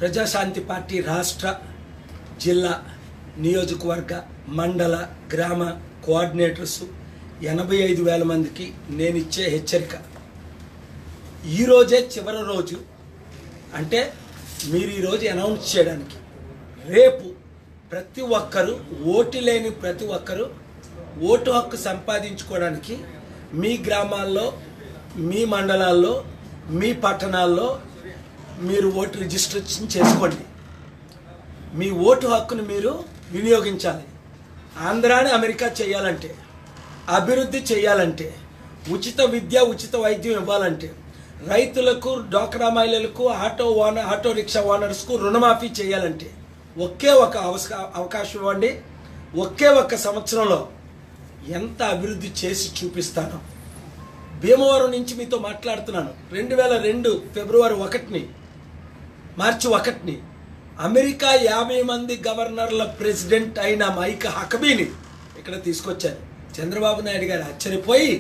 Praja Shanti party రాష్ట్ర జిల్లా నియోజకవర్గ మండల గ్రామ కోఆర్డినేటర్స్ ఎనభై ఐదు వేల మందికి నేను ఇచ్చే హెచ్చరిక ఈరోజే చివరి రోజు అంటే మీరు ఈరోజు అనౌన్స్ చేయడానికి రేపు ప్రతి ఒక్కరూ ఓటు లేని ప్రతి ఒక్కరూ ఓటు హక్కు సంపాదించుకోవడానికి మీ గ్రామాల్లో మీ మండలాల్లో మీ పట్టణాల్లో మీరు ఓటు రిజిస్ట్రేషన్ చేసుకోండి మీ ఓటు హక్కును మీరు వినియోగించాలి ఆంధ్రాని అమెరికా చేయాలంటే అభివృద్ధి చేయాలంటే ఉచిత విద్య ఉచిత వైద్యం ఇవ్వాలంటే రైతులకు డోక్రా మహిళలకు ఆటో ఓనర్ ఆటో రిక్షా ఓనర్స్కు రుణమాఫీ చేయాలంటే ఒకే ఒక అవస- అవకాశం ఇవ్వండి ఒకే ఒక్క సంవత్సరంలో ఎంత అభివృద్ధి చేసి చూపిస్తానో భీమవరం నుంచి మీతో మాట్లాడుతున్నాను రెండు వేల రెండు ఫిబ్రవరి ఒకటిని మార్చి ఒకటిని అమెరికా యాభై మంది గవర్నర్ల ప్రెసిడెంట్ అయిన మైక్ హకబీని ఇక్కడ తీసుకొచ్చారు చంద్రబాబు నాయుడు గారు ఆశ్చర్యపోయి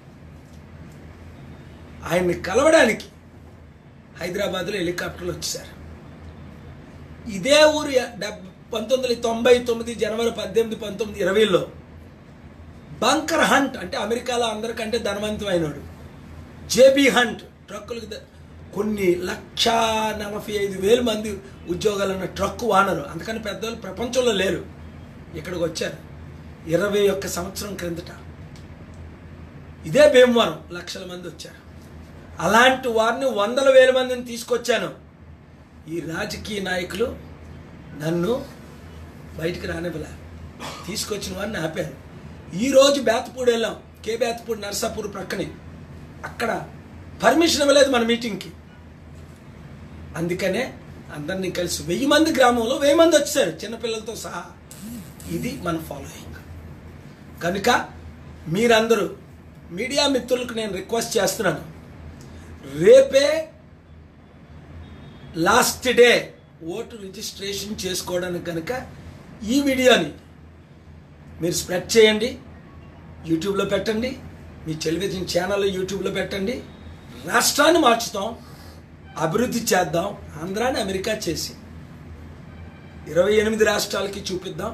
ఆయన్ని కలవడానికి హైదరాబాద్లో హెలికాప్టర్లు వచ్చేసారు ఇదే ఊరు డెబ్ పంతొమ్మిది వందల తొంభై తొమ్మిది జనవరి పద్దెనిమిది పంతొమ్మిది ఇరవైలో బంకర్ హంట్ అంటే అమెరికాలో అందరికంటే ధనవంతమైనడు జేబీ హంట్ ట్రక్కులకు ద- కొన్ని లక్ష నలభై ఐదు వేల మంది ఉద్యోగాలు ఉన్న ట్రక్ వానరు అందుకని పెద్దవాళ్ళు ప్రపంచంలో లేరు ఇక్కడికి వచ్చారు ఇరవై ఒక్క సంవత్సరం క్రిందట ఇదే భీమవరం లక్షల మంది వచ్చారు అలాంటి వారిని వందల వేల మందిని తీసుకొచ్చాను ఈ రాజకీయ నాయకులు నన్ను బయటికి రానివ్వలే తీసుకొచ్చిన వారిని ఆపారు ఈరోజు బేతపూడి వెళ్ళాం కే బేతపూడి నర్సాపూర్ ప్రక్కనే అక్కడ పర్మిషన్ ఇవ్వలేదు మన మీటింగ్కి అందుకనే అందరినీ కలిసి వెయ్యి మంది గ్రామంలో వెయ్యి మంది వచ్చారు చిన్నపిల్లలతో సహా ఇది మన ఫాలోయింగ్ కనుక మీరందరూ మీడియా మిత్రులకు నేను రిక్వెస్ట్ చేస్తున్నాను రేపే లాస్ట్ డే ఓటు రిజిస్ట్రేషన్ చేసుకోవడానికి కనుక ఈ వీడియోని మీరు స్ప్రెడ్ చేయండి యూట్యూబ్లో పెట్టండి మీ టెలివిజన్ ఛానల్ యూట్యూబ్లో పెట్టండి రాష్ట్రాన్ని మార్చుతాం అభివృద్ధి చేద్దాం ఆంధ్రాని అమెరికా చేసి ఇరవై ఎనిమిది రాష్ట్రాలకి చూపిద్దాం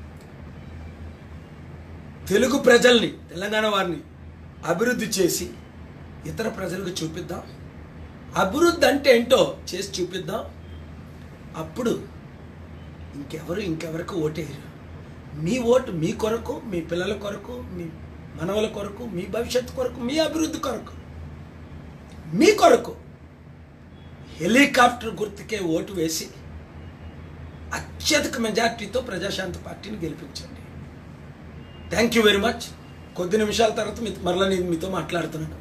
తెలుగు ప్రజల్ని తెలంగాణ వారిని అభివృద్ధి చేసి ఇతర ప్రజలకు చూపిద్దాం అభివృద్ధి అంటే ఏంటో చేసి చూపిద్దాం అప్పుడు ఇంకెవరు ఇంకెవరికి ఓటేయరు మీ ఓటు మీ కొరకు మీ పిల్లల కొరకు మీ మనవల కొరకు మీ భవిష్యత్తు కొరకు మీ అభివృద్ధి కొరకు మీ కొరకు హెలికాప్టర్ గుర్తుకే ఓటు వేసి అత్యధిక మెజార్టీతో ప్రజాశాంతి పార్టీని గెలిపించండి థ్యాంక్ యూ వెరీ మచ్ కొద్ది నిమిషాల తర్వాత మీ మరలా నేను మీతో మాట్లాడుతున్నాను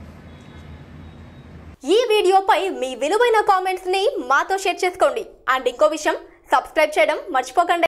ఈ వీడియోపై మీ విలువైన కామెంట్స్ ని మాతో షేర్ చేసుకోండి అండ్ ఇంకో విషయం సబ్స్క్రైబ్ చేయడం మర్చిపోకండి